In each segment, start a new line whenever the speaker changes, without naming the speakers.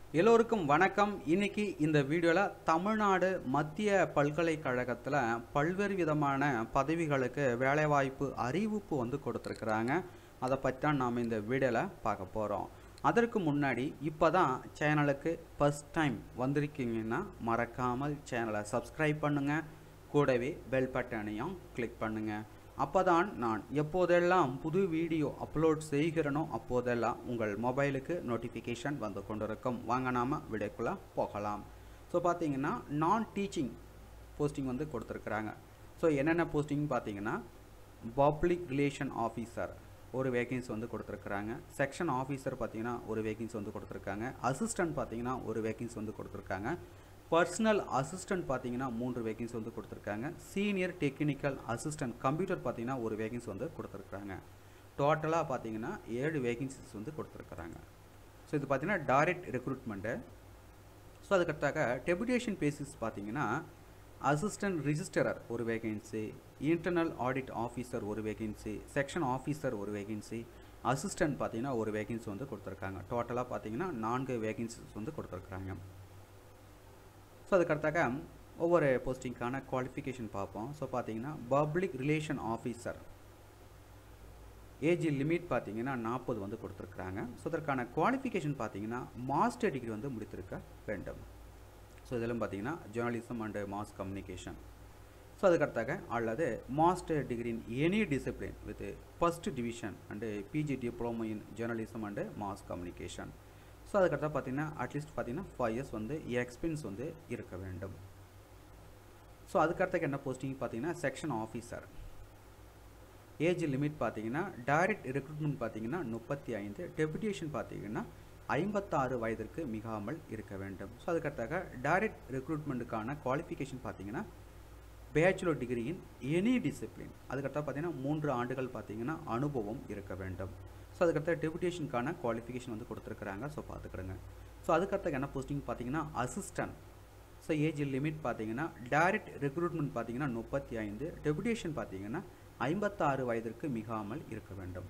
எல்லோருக்கும் வணக்கம் இன்னைக்கு இந்த வீடியோவில் தமிழ்நாடு மத்திய பல்கலைக்கழகத்தில் பல்வேறு விதமான பதவிகளுக்கு வேலைவாய்ப்பு அறிவிப்பு வந்து கொடுத்துருக்குறாங்க அதை பற்றி தான் நாம் இந்த வீடியோவில் பார்க்க போகிறோம் அதற்கு முன்னாடி இப்போ தான் சேனலுக்கு ஃபஸ்ட் டைம் வந்திருக்கீங்கன்னா மறக்காமல் சேனலை சப்ஸ்கிரைப் பண்ணுங்கள் கூடவே பெல் பட்டனையும் கிளிக் பண்ணுங்கள் அப்போதான் நான் எப்போதெல்லாம் புது வீடியோ அப்லோட் செய்கிறேனோ அப்போதெல்லாம் உங்கள் மொபைலுக்கு நோட்டிஃபிகேஷன் வந்து கொண்டிருக்கும் வாங்க நாம் வீடியோக்குள்ளே போகலாம் ஸோ பார்த்தீங்கன்னா நான் டீச்சிங் போஸ்டிங் வந்து கொடுத்துருக்குறாங்க ஸோ என்னென்ன போஸ்டிங் பார்த்தீங்கன்னா பப்ளிக் ரிலேஷன் ஆஃபீஸர் ஒரு வேகன்சி வந்து கொடுத்துருக்குறாங்க செக்ஷன் ஆஃபீஸர் பார்த்தீங்கன்னா ஒரு வேகன்சி வந்து கொடுத்துருக்காங்க அசிஸ்டன்ட் பார்த்தீங்கன்னா ஒரு வேகன்சி வந்து கொடுத்துருக்காங்க பர்சனல் அசிஸ்டன்ட் பார்த்தீங்கன்னா மூன்று வேகன்சி வந்து கொடுத்துருக்காங்க சீனியர் டெக்னிக்கல் அசிஸ்டன்ட் கம்ப்யூட்டர் பார்த்தீங்கன்னா ஒரு வேகன்சி வந்து கொடுத்துருக்காங்க டோட்டலாக பார்த்தீங்கன்னா ஏழு வேகன்சிஸ் வந்து கொடுத்துருக்குறாங்க ஸோ இது பார்த்தீங்கன்னா டைரக்ட் ரெக்ரூட்மெண்ட்டு ஸோ அதுக்கடுத்தாக டெபுடேஷன் பேசிஸ் பார்த்தீங்கன்னா அசிஸ்டன்ட் ரிஜிஸ்டரர் ஒரு வேகன்சி இன்டர்னல் ஆடிட் ஆஃபீஸர் ஒரு வேகன்சி செக்ஷன் ஆஃபீஸர் ஒரு வேகன்சி அசிஸ்டன்ட் பார்த்தீங்கன்னா ஒரு வேகன்சி வந்து கொடுத்துருக்காங்க டோட்டலாக பார்த்தீங்கன்னா நான்கு வேகன்சிஸ் வந்து கொடுத்துருக்குறாங்க ஸோ அதுக்கடுத்தாக ஒவ்வொரு போஸ்டிங்க்கான குவாலிஃபிகேஷன் பார்ப்போம் ஸோ பார்த்தீங்கன்னா public relation officer age limit பார்த்தீங்கன்னா நாற்பது வந்து கொடுத்துருக்குறாங்க ஸோ அதற்கான குவாலிஃபிகேஷன் பார்த்தீங்கன்னா மாஸ்டர் டிகிரி வந்து முடித்திருக்க வேண்டும் ஸோ இதெல்லாம் பார்த்தீங்கன்னா journalism and mass communication so அதுக்கடுத்தாக அல்லது master degree in any discipline with first division and PG diploma in journalism and mass communication so அதுக்கடுத்தா பார்த்தீங்கன்னா அட்லீஸ்ட் பார்த்தீங்கன்னா ஃபைவ் இயர்ஸ் வந்து எக்ஸ்பீரியன்ஸ் வந்து இருக்க வேண்டும் ஸோ அதுக்கடுத்தக்கு என்ன போஸ்டிங் பார்த்தீங்கன்னா செக்ஷன் ஆஃபீஸர் ஏஜ் லிமிட் பார்த்தீங்கன்னா டைரக்ட் ரெக்ரூட்மெண்ட் பார்த்தீங்கன்னா முப்பத்தி ஐந்து டெபுடேஷன் பார்த்தீங்கன்னா ஐம்பத்தாறு வயதிற்கு மிகாமல் இருக்க வேண்டும் ஸோ அதுக்கடுத்தாக டைரக்ட் ரெக்ரூட்மெண்ட்டுக்கான குவாலிஃபிகேஷன் பார்த்தீங்கன்னா bachelor degree in any discipline அதுக்கடுத்தா பார்த்தீங்கன்னா மூன்று ஆண்டுகள் பார்த்தீங்கன்னா அனுபவம் இருக்க வேண்டும் ஸோ அதுக்கடுத்த டெபுடேஷனுக்கான குவாலிஃபிகேஷன் வந்து கொடுத்துருக்குறாங்க ஸோ பார்த்துக்கிடுங்க ஸோ அதுக்கடுத்த என்ன போஸ்டிங் பார்த்தீங்கன்னா அசிஸ்டன்ட் ஸோ ஏஜ் லிமிட் பார்த்தீங்கன்னா டைரக்ட் ரெக்ரூட்மெண்ட் பார்த்தீங்கன்னா முப்பத்தி ஐந்து டெபுடேஷன் பார்த்தீங்கன்னா ஐம்பத்தாறு வயதிற்கு மிகாமல் இருக்க வேண்டும்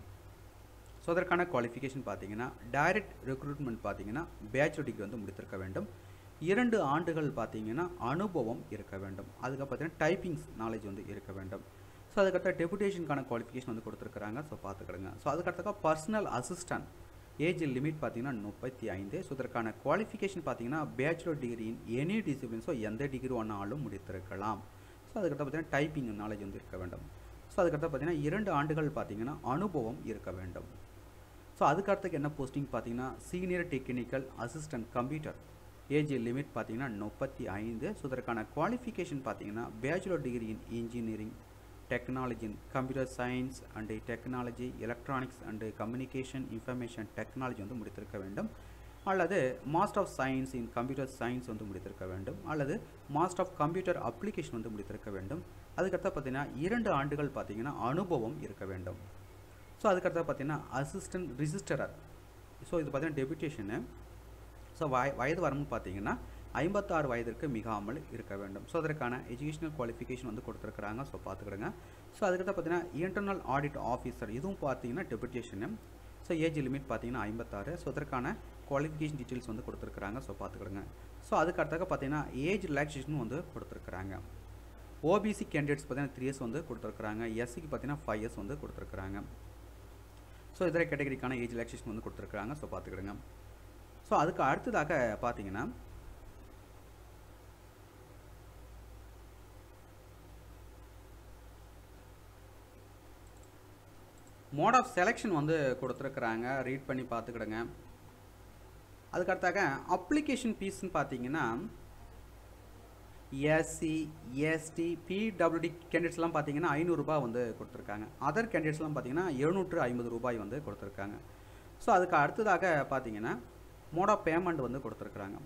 ஸோ அதற்கான குவாலிஃபிகேஷன் பார்த்தீங்கன்னா டைரக்ட் ரெக்ரூட்மெண்ட் பார்த்தீங்கன்னா பேச்சுலர் டிகிரி வந்து முடித்திருக்க வேண்டும் இரண்டு ஆண்டுகள் பார்த்தீங்கன்னா அனுபவம் இருக்க வேண்டும் அதுக்கு பார்த்தீங்கன்னா டைப்பிங்ஸ் நாலேஜ் வந்து இருக்க வேண்டும் ஸோ அதுக்கடுத்த டெபுடேஷனுக்கான குவாலிஃபிகேஷன் வந்து கொடுத்துருக்குறாங்க ஸோ பார்த்துக்கிடுங்க ஸோ அதுக்கடுத்தக்கா பர்சனல் அசிஸ்டன்ட் ஏஜ் லிமிட் பார்த்தீங்கன்னா முப்பத்தி ஐந்து ஸோ இதற்கான குவாலிஃபிகேஷன் பார்த்தீங்கன்னா bachelor degree in any discipline so எந்த டிகிரி ஒன்றாலும் முடித்திருக்கலாம் ஸோ அதுக்கடுத்து பார்த்தீங்கன்னா டைப்பிங் நாலேஜ் வந்து இருக்க வேண்டும் ஸோ அதுக்கடுத்து பார்த்தீங்கன்னா இரண்டு ஆண்டுகள் பார்த்தீங்கன்னா அனுபவம் இருக்க வேண்டும் ஸோ அதுக்கடுத்துக்கு என்ன போஸ்டிங் பார்த்தீங்கன்னா senior technical assistant computer age limit பார்த்தீங்கன்னா முப்பத்தி ஐந்து ஸோ இதற்கான குவாலிஃபிகேஷன் பார்த்தீங்கன்னா bachelor degree in engineering technology in computer science and technology electronics and communication information technology வந்து முடித்திருக்க வேண்டும் அல்லது master of science in computer science வந்து முடித்திருக்க வேண்டும் அல்லது மாஸ்டர் ஆஃப் கம்ப்யூட்டர் அப்ளிகேஷன் வந்து முடித்திருக்க வேண்டும் அதுக்கடுத்து பார்த்தீங்கன்னா இரண்டு ஆண்டுகள் பார்த்தீங்கன்னா அனுபவம் இருக்க வேண்டும் ஸோ அதுக்கடுத்து பார்த்தீங்கன்னா அசிஸ்டன்ட் ரிஜிஸ்டரர் ஸோ இது பார்த்தீங்கன்னா டெபுடேஷனு ஸோ வய வயது வரம்பு பார்த்தீங்கன்னா ஐம்பத்தாறு வயதிற்கு மிகாமல் இருக்க வேண்டும் ஸோ அதற்கான எஜுகேஷனல் குவாலிஃபிகேஷன் வந்து கொடுத்துருக்குறாங்க ஸோ பார்த்துக்கிடுங்க ஸோ அதுக்கடுத்து பார்த்தீங்கன்னா இன்டர்னல் ஆடிட் ஆஃபீஸர் இதுவும் பார்த்தீங்கன்னா டெபுடேஷனு ஸோ ஏஜ் லிமிட் பார்த்தீங்கன்னா ஐம்பத்தாறு ஸோ அதற்கான குவாலிஃபிகேஷன் டீட்டெயில்ஸ் வந்து கொடுத்துருக்குறாங்க ஸோ பார்த்துக்கிடுங்க ஸோ அதுக்கடுத்தாக பார்த்தீங்கன்னா ஏஜ் ரிலாக்ஸேஷன் வந்து கொடுத்துருக்குறாங்க ஓபிசி கேண்டிடேட்ஸ் பார்த்தீங்கன்னா த்ரீ இயர்ஸ் வந்து கொடுத்துருக்குறாங்க எஸ்சிக்கு பார்த்தீங்கன்னா ஃபைவ் இயர்ஸ் வந்து கொடுத்துருக்குறாங்க ஸோ இதர கேட்டகரிக்கான ஏஜ் ரிலாக்ஸேஷன் வந்து கொடுத்துருக்குறாங்க ஸோ பார்த்துக்கிடுங்க ஸோ அதுக்கு அடுத்ததாக பார்த்தீங்கன்னா மோட் ஆஃப் செலெக்ஷன் வந்து கொடுத்துருக்குறாங்க ரீட் பண்ணி பார்த்துக்கிடுங்க அதுக்கடுத்தாக அப்ளிகேஷன் ஃபீஸ்னு பார்த்தீங்கன்னா எஸ்சி எஸ்டி பிடபிள்யூடி கேண்டிடேட்ஸ்லாம் பார்த்தீங்கன்னா ஐநூறுரூபா வந்து கொடுத்துருக்காங்க அதர் கேண்டிடேட்ஸ்லாம் பார்த்தீங்கன்னா எழுநூற்று ஐம்பது ரூபாய் வந்து கொடுத்துருக்காங்க ஸோ அதுக்கு அடுத்ததாக பார்த்தீங்கன்னா மோட் ஆஃப் பேமெண்ட் வந்து கொடுத்துருக்குறாங்க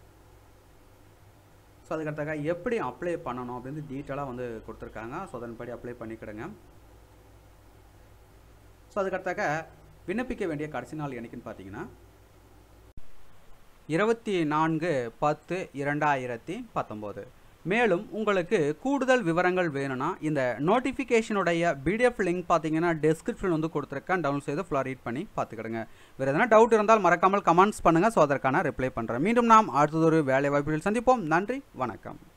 ஸோ அதுக்கடுத்தாக எப்படி அப்ளை பண்ணணும் அப்படின்னு டீட்டெயிலாக வந்து கொடுத்துருக்காங்க ஸோ அதன்படி அப்ளை பண்ணிக்கிடுங்க ஸோ அதுக்கடுத்தாக விண்ணப்பிக்க வேண்டிய கடைசி நாள் என்னைக்குன்னு பார்த்தீங்கன்னா இருபத்தி நான்கு பத்து இரண்டாயிரத்தி பத்தொம்போது மேலும் உங்களுக்கு கூடுதல் விவரங்கள் வேணும்னா இந்த நோட்டிஃபிகேஷனுடைய பிடிஎஃப் லிங்க் பார்த்தீங்கன்னா டெஸ்கிரிப்ஷன் வந்து கொடுத்துருக்கேன் டவுன்லோட் செய்து ஃபுல்லாக ரீட் பண்ணி பார்த்துக்கிடுங்க வேறு எதனா டவுட் இருந்தால் மறக்காமல் கமெண்ட்ஸ் பண்ணுங்கள் ஸோ அதற்கான ரிப்ளை பண்ணுறேன் மீண்டும் நாம் அடுத்ததொரு வேலை வாய்ப்புகளில் சந்திப்போம் நன்றி வணக்கம்